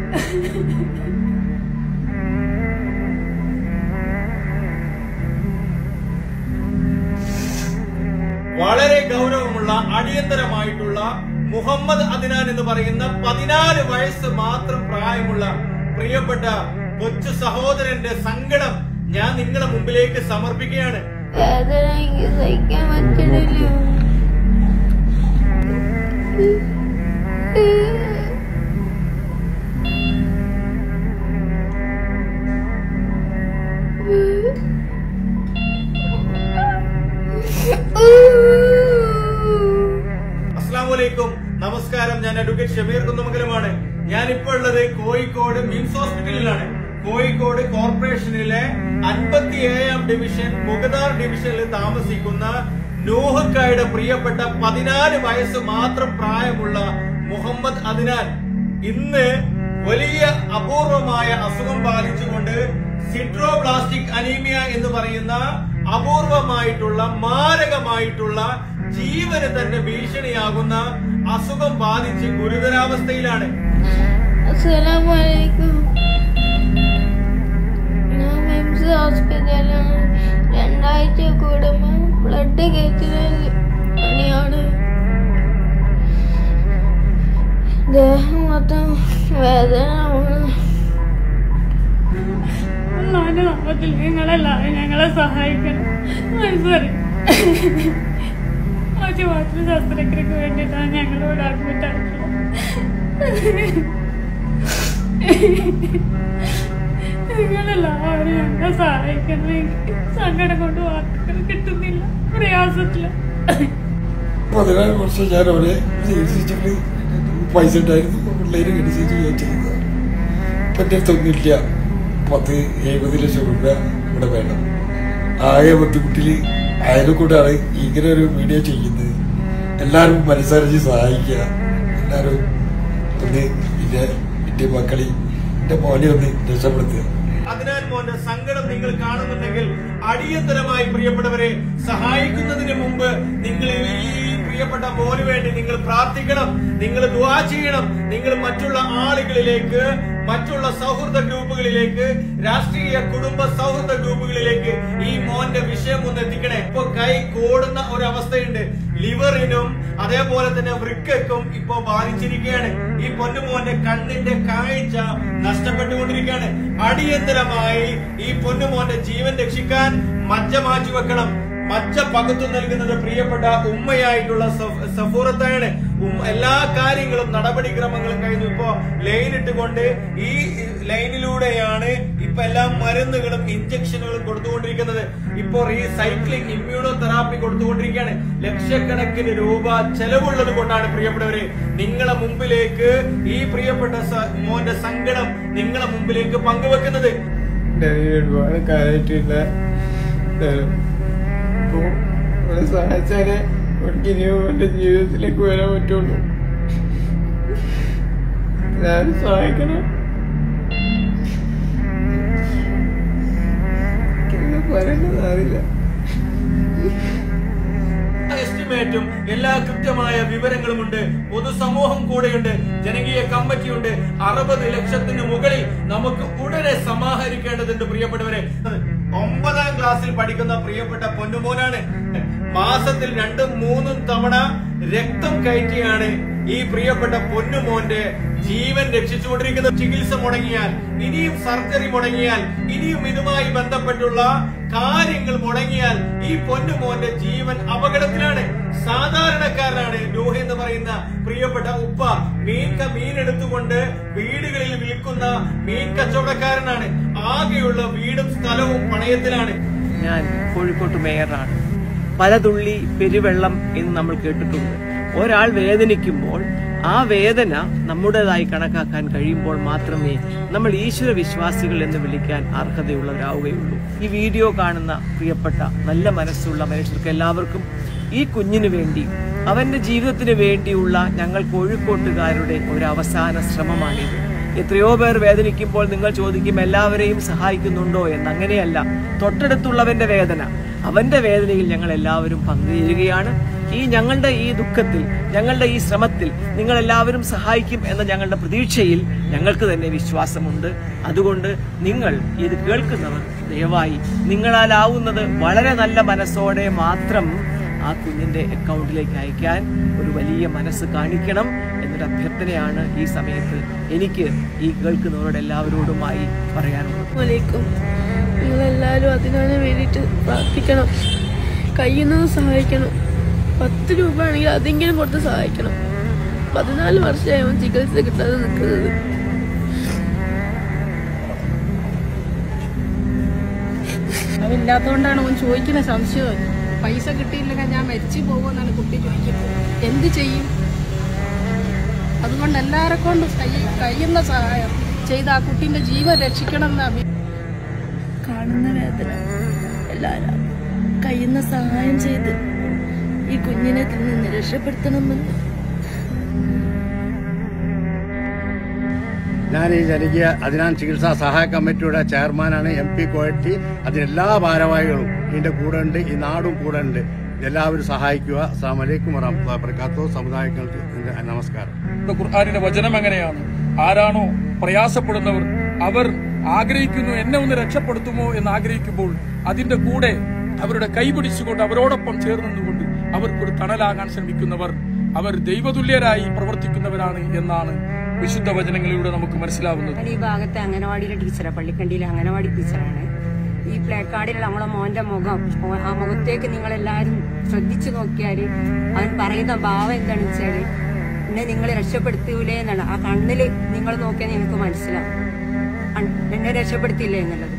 വളരെ ഗൗരവമുള്ള അടിയന്തരമായിട്ടുള്ള മുഹമ്മദ് അദ്നാൻ എന്ന് പറയുന്ന പതിനാല് വയസ്സ് മാത്രം പ്രായമുള്ള പ്രിയപ്പെട്ട കൊച്ചു സഹോദരന്റെ സങ്കടം ഞാൻ നിങ്ങളുടെ മുമ്പിലേക്ക് സമർപ്പിക്കുകയാണ് വേദന എനിക്ക് സഹിക്കാൻ പറ്റണില്ല അസ്സാം വലൈക്കും നമസ്കാരം ഞാൻ അഡ്വക്കേറ്റ് ഷമീർ കുന്നമംഗലമാണ് ഞാൻ ഇപ്പോൾ ഉള്ളത് കോഴിക്കോട് മിംസ് ഹോസ്പിറ്റലിലാണ് കോഴിക്കോട് കോർപ്പറേഷനിലെ അൻപത്തി ഏഴാം ഡിവിഷൻ മുഗദാർ ഡിവിഷനിൽ താമസിക്കുന്ന നൂഹക്കായുടെ പ്രിയപ്പെട്ട പതിനാല് വയസ്സ് മാത്രം പ്രായമുള്ള മുഹമ്മദ് അദ്നാൻ ഇന്ന് വലിയ അപൂർവമായ അസുഖം ബാധിച്ചുകൊണ്ട് സിട്രോബ്ലാസ്റ്റിക് അനീമിയ എന്ന് പറയുന്ന അപൂർവമായിട്ടുള്ള മാരകമായിട്ടുള്ള ജീവന് തന്നെ ഭീഷണിയാകുന്ന അസുഖം ബാധിച്ച് ഗുരുതരാവസ്ഥയിലാണ് അസ്സലാമലൈക്കും ഞാൻ മിംസ് ഹോസ്പിറ്റലാണ് രണ്ടാഴ്ച കൂടുമ്പോൾ ബ്ലഡ് കയറ്റുന്ന പണിയാണ് ദേഹം മൊത്തം വേദന ഒന്നാന്റെ നാമത്തിൽ നിങ്ങളെല്ലാവരും ഞങ്ങളെ സഹായിക്കണം മനസ്സറി ഒരു മാത്ര ശസ്ത്രക്രിയക്ക് വേണ്ടിയിട്ടാണ് ഞങ്ങളോട് അഡ്മിറ്റ് ആയിട്ടുള്ളത് നിങ്ങളെല്ലാവരും ഞങ്ങളെ സഹായിക്കണം എനിക്ക് സങ്കടം കൊണ്ട് വാക്കുകൾ കിട്ടുന്നില്ല പ്രയാസത്തില് പതിനാല് വർഷം ഞാൻ അവരെ ചികിത്സിച്ചിട്ട് പൈസ ഉണ്ടായിരുന്നു പിള്ളേരെ ചികിത്സിച്ച് ഞാൻ ചെയ്തതാണ് ഇപ്പം എൻ്റെ അടുത്തൊന്നുമില്ല പത്ത് എഴുപത് ലക്ഷം രൂപ ഇവിടെ വേണം ആകെ ബുദ്ധിമുട്ടിൽ അയൽക്കൂടാണ് ഇങ്ങനെ ഒരു വീഡിയോ ചെയ്യുന്നത് എല്ലാവരും മനസ്സറിഞ്ഞ് സഹായിക്കുക എല്ലാവരും ഒന്ന് എൻ്റെ എൻ്റെ മക്കളെ എൻ്റെ മോനെ ഒന്ന് രക്ഷപ്പെടുത്തുക അതിനാൽ മോന്റെ സങ്കടം നിങ്ങൾ കാണുന്നുണ്ടെങ്കിൽ അടിയന്തരമായി പ്രിയപ്പെട്ടവരെ സഹായിക്കുന്നതിന് മുമ്പ് നിങ്ങൾ ഈ പ്രിയപ്പെട്ട മോന് വേണ്ടി നിങ്ങൾ പ്രാർത്ഥിക്കണം നിങ്ങൾ ദുവാ ചെയ്യണം നിങ്ങൾ മറ്റുള്ള ആളുകളിലേക്ക് മറ്റുള്ള സൗഹൃദ ഗ്രൂപ്പുകളിലേക്ക് രാഷ്ട്രീയ കുടുംബ സൗഹൃദ ഗ്രൂപ്പുകളിലേക്ക് ഈ മോന്റെ വിഷയം ഒന്ന് എത്തിക്കണേ ഇപ്പൊ കൈ കോടുന്ന ഒരവസ്ഥയുണ്ട് ലിവറിനും അതേപോലെ തന്നെ വൃക്കക്കും ഇപ്പൊ ബാധിച്ചിരിക്കുകയാണ് ഈ പൊന്നുമോന്റെ കണ്ണിന്റെ കാഴ്ച നഷ്ടപ്പെട്ടുകൊണ്ടിരിക്കുകയാണ് അടിയന്തരമായി ഈ പൊന്നുമോന്റെ ജീവൻ രക്ഷിക്കാൻ മജ്ജ മാറ്റി വെക്കണം മജ്ജ പകുത്തു നൽകുന്നത് പ്രിയപ്പെട്ട ഉമ്മയായിട്ടുള്ള സഫ്- സഫൂറത്താണ് ഉം- എല്ലാ കാര്യങ്ങളും നടപടിക്രമങ്ങളും കഴിഞ്ഞു ഇപ്പോ ലൈൻ ഇട്ടുകൊണ്ട് ഈ ലൈനിലൂടെയാണ് ഇപ്പൊ എല്ലാ മരുന്നുകളും ഇഞ്ചക്ഷനുകളും കൊടുത്തുകൊണ്ടിരിക്കുന്നത് ഇപ്പോ റീസൈക്ലിംഗ് ഇമ്മ്യൂണോ തെറാപ്പി കൊടുത്തുകൊണ്ടിരിക്കുകയാണ് ലക്ഷക്കണക്കിന് രൂപ ചെലവുള്ളത് കൊണ്ടാണ് പ്രിയപ്പെട്ടവരെ നിങ്ങളെ മുമ്പിലേക്ക് ഈ പ്രിയപ്പെട്ട സ- മോന്റെ സങ്കടം നിങ്ങളെ മുമ്പിലേക്ക് പങ്കുവെക്കുന്നത് എൻ്റെ കയ്യിൽ ഒരുപാട് കാര്യമായിട്ടില്ല അപ്പോൾ ഇവിടെ സഹായിച്ചാലേ എനിക്ക് ഇനിയും എൻ്റെ ജീവിതത്തിലേക്ക് വരാൻ പറ്റുള്ളൂ എല്ലാവരും സഹായിക്കണം എനിക്കെന്താ പറയേണ്ടത് അറിയില്ല എസ്റ്റിമേറ്റും എല്ലാ കൃത്യമായ വിവരങ്ങളുമുണ്ട് പൊതുസമൂഹം കൂടെയുണ്ട് ജനകീയ കമ്മിറ്റിയുണ്ട് അറുപത് ലക്ഷത്തിന് മുകളിൽ നമുക്ക് ഉടനെ സമാഹരിക്കേണ്ടതുണ്ട് പ്രിയപ്പെട്ടവരെ ഒമ്പതാം ക്ലാസ്സിൽ പഠിക്കുന്ന പ്രിയപ്പെട്ട പൊന്നുമോനാണ് മാസത്തിൽ രണ്ടും മൂന്നും തവണ രക്തം കയറ്റിയാണ് ഈ പ്രിയപ്പെട്ട പൊന്നുമോന്റെ ജീവൻ രക്ഷിച്ചുകൊണ്ടിരിക്കുന്നത് ചികിത്സ മുടങ്ങിയാൽ ഇനിയും സർജറി മുടങ്ങിയാൽ ഇനിയും ഇതുമായി ബന്ധപ്പെട്ടുള്ള കാര്യങ്ങൾ മുടങ്ങിയാൽ ഈ പൊന്നുമോന്റെ ജീവൻ അപകടത്തിലാണ് സാധാരണക്കാരനാണ് നൂഹ എന്ന് പറയുന്ന പ്രിയപ്പെട്ട ഉപ്പ മീൻ ക- മീൻ എടുത്തുകൊണ്ട് വീടുകളിൽ വിൽക്കുന്ന മീൻ കച്ചവടക്കാരനാണ് ആകെയുള്ള വീടും സ്ഥലവും പണയത്തിലാണ് ഞാൻ കോഴിക്കോട്ട് മേയറാണ് പലതുള്ളി പെരുവെള്ളം എന്ന് നമ്മൾ കേട്ടിട്ടുണ്ട് ഒരാൾ വേദനിക്കുമ്പോൾ ആ വേദന നമ്മുടേതായി കണക്കാക്കാൻ കഴിയുമ്പോൾ മാത്രമേ നമ്മൾ ഈശ്വര വിശ്വാസികൾ എന്ന് വിളിക്കാൻ അർഹതയുള്ളവരാവുകയുള്ളൂ ഈ വീഡിയോ കാണുന്ന പ്രിയപ്പെട്ട നല്ല മനസ്സുള്ള മനുഷ്യർക്ക് എല്ലാവർക്കും ഈ കുഞ്ഞിനു വേണ്ടി അവന്റെ ജീവിതത്തിന് വേണ്ടിയുള്ള ഞങ്ങൾ കോഴിക്കോട്ടുകാരുടെ ഒരു അവസാന ശ്രമമാണിത് എത്രയോ പേർ വേദനിക്കുമ്പോൾ നിങ്ങൾ ചോദിക്കും എല്ലാവരെയും സഹായിക്കുന്നുണ്ടോ എന്ന് അങ്ങനെയല്ല തൊട്ടടുത്തുള്ളവന്റെ വേദന അവന്റെ വേദനയിൽ ഞങ്ങൾ എല്ലാവരും പങ്കുചേരുകയാണ് ഈ ഞങ്ങളുടെ ഈ ദുഃഖത്തിൽ ഞങ്ങളുടെ ഈ ശ്രമത്തിൽ നിങ്ങൾ എല്ലാവരും സഹായിക്കും എന്ന ഞങ്ങളുടെ പ്രതീക്ഷയിൽ ഞങ്ങൾക്ക് തന്നെ വിശ്വാസമുണ്ട് അതുകൊണ്ട് നിങ്ങൾ ഇത് കേൾക്കുന്നവർ ദയവായി നിങ്ങളാലാവുന്നത് വളരെ നല്ല മനസ്സോടെ മാത്രം ആ കുഞ്ഞിന്റെ അക്കൗണ്ടിലേക്ക് അയക്കാൻ ഒരു വലിയ മനസ്സ് കാണിക്കണം എന്നൊരു അഭ്യർത്ഥനയാണ് ഈ സമയത്ത് എനിക്ക് ഈ കേൾക്കുന്നവരോട് എല്ലാവരോടുമായി പറയാനുള്ളത് വലൈക്കും നിങ്ങളെല്ലാവരും അതിനാണ് വേണ്ടിയിട്ട് പ്രാർത്ഥിക്കണം കയ്യിൽ നിന്ന് സഹായിക്കണം പത്ത് രൂപ ആണെങ്കിൽ അതെങ്കിലും കൊടുത്ത് സഹായിക്കണം പതിനാല് വർഷമായി അവൻ ചികിത്സ കിട്ടാതെ നിൽക്കുന്നത് അവനില്ലാത്തതുകൊണ്ടാണ് അവൻ ചോദിക്കുന്ന സംശയം പൈസ കിട്ടിയില്ലെങ്കിൽ ഞാൻ മരിച്ചു പോകുമെന്നാണ് കുട്ടി ചോദിക്കുന്നത് എന്ത് ചെയ്യും അതുകൊണ്ട് എല്ലാവരെ കൊണ്ടും കൈ- കഴിയുന്ന സഹായം ചെയ്ത് ആ കുട്ടീന്റെ ജീവൻ രക്ഷിക്കണം എന്നാണ് കാണുന്ന വേദന എല്ലാവരും കഴിയുന്ന സഹായം ചെയ്ത് ഈ കുഞ്ഞിനെ ഇതിൽ നിന്ന് രക്ഷപ്പെടുത്തണമെന്ന് ഞാൻ ഈ ജനകീയ അതിനാൻ ചികിത്സാ സഹായ കമ്മിറ്റിയുടെ ചെയർമാനാണ് എം പി കോയട്ടി അതിനെല്ലാ ഭാരവാഹികളും ഇതിന്റെ കൂടെ ഉണ്ട് ഈ നാടും കൂടെ ഉണ്ട് എല്ലാവരും സഹായിക്കുക അസ്സാം വലൈക്കും വറഹമത്തുള്ളാഹി വബറകാതുഹു സമുദായങ്ങൾക്ക് എന്റെ നമസ്കാരം വിശുദ്ധ ഖുർആാനിന്റെ വചനം എങ്ങനെയാണ് ആരാണോ പ്രയാസപ്പെടുന്നവർ അവർ ആഗ്രഹിക്കുന്നു എന്നെ ഒന്ന് രക്ഷപ്പെടുത്തുമോ എന്ന് ആഗ്രഹിക്കുമ്പോൾ അതിന്റെ കൂടെ അവരുടെ കൈപിടിച്ചുകൊണ്ട് അവരോടൊപ്പം ചേർന്നുകൊണ്ട് അവർക്കൊരു തണലാകാൻ ശ്രമിക്കുന്നവർ അവർ ദൈവതുല്യരായി പ്രവർത്തിക്കുന്നവരാണ് എന്നാണ് വിശുദ്ധ വചനങ്ങളിലൂടെ നമുക്ക് മനസ്സിലാവുന്നത് ഞാൻ ഈ ഭാഗത്തെ അംഗനവാടിയിലെ ടീച്ചറാണ് പള്ളിക്കണ്ടിയിലെ അംഗനവാടി ടീച്ചറാണ് ഈ പ്ലേ കാർഡിലുള്ള നമ്മളെ മോന്റെ മുഖം ഓ- ആ മുഖത്തേക്ക് നിങ്ങൾ എല്ലാവരും ശ്രദ്ധിച്ചു നോക്കിയാൽ അവൻ പറയുന്ന ഭാവം എന്താണെന്ന് വെച്ചാല് എന്നെ നിങ്ങൾ രക്ഷപ്പെടുത്തൂലേ എന്നാണ് ആ കണ്ണില് നിങ്ങൾ നോക്കിയാൽ നിങ്ങൾക്ക് മനസ്സിലാവും അൺ- എന്നെ രക്ഷപ്പെടുത്തിയില്ലേ എന്നുള്ളത്